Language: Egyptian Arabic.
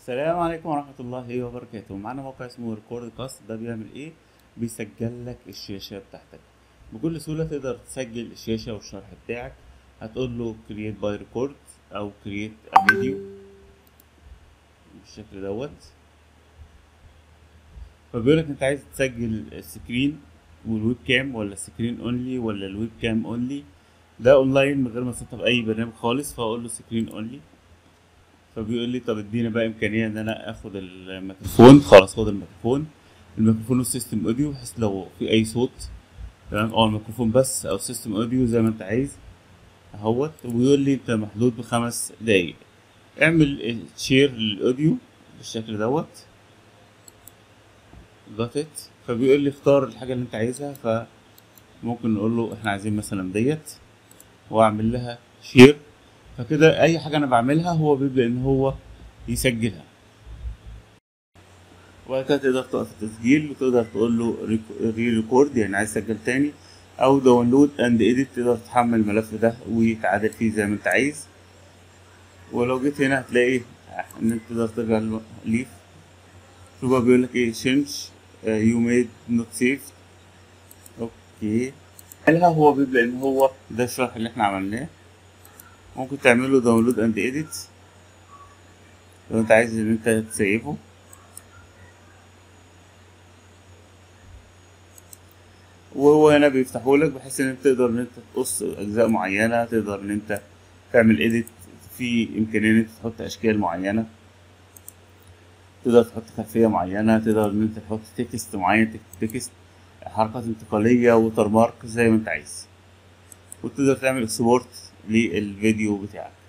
السلام عليكم ورحمة الله وبركاته معانا موقع اسمه ريكورد كاست ده بيعمل ايه بيسجل لك الشاشة بتاعتك بكل سهولة تقدر تسجل الشاشة والشرح بتاعك هتقول له create by record او create a video بالشكل دوت فبيقول لك انت عايز تسجل السكرين والويب كام ولا السكرين اونلي ولا الويب كام اونلي ده اونلاين من غير ما تسطب اي برنامج خالص فاقول له سكرين اونلي فبيقول لي طب ادينا بقى امكانيه ان انا اخد الميكروفون خلاص خد الميكروفون الميكروفون والسيستم اوديو بحيث لو في اي صوت تمام اه الميكروفون بس او سيستم اوديو زي ما انت عايز اهوت ويقول لي انت محدود بخمس دقايق اعمل شير للاوديو بالشكل دوت ضغطت فبيقول لي اختار الحاجه اللي انت عايزها فممكن نقول له احنا عايزين مثلا ديت واعمل لها شير فكده اي حاجه انا بعملها هو بيبدا ان هو يسجلها وبعد كده تقدر توقف التسجيل وتقدر تقول له ري ريكورد يعني عايز تسجل تاني او داونلود اند اديت تقدر تحمل الملف ده وتعدل فيه زي ما انت عايز ولو جيت هنا هتلاقي ان انت تقدر ترجع ليف شوف بقى بيقول لك ايه change يو ميد نوت سيف اوكي قالها هو بيبدا ان هو ده الشرح اللي احنا عملناه ممكن تعمله داونلود اند اديت لو انت عايز ان انت تسيفه وهو هنا بيفتحولك بحيث ان انت تقدر ان انت تقص اجزاء معينه تقدر ان انت تعمل اديت في امكانيه ان انت تحط اشكال معينه تقدر تحط خلفيه معينه تقدر ان انت تحط تكست معين تكست حركات انتقاليه ووتر مارك زي ما انت عايز وتقدر تعمل اكسبورت للفيديو بتاعك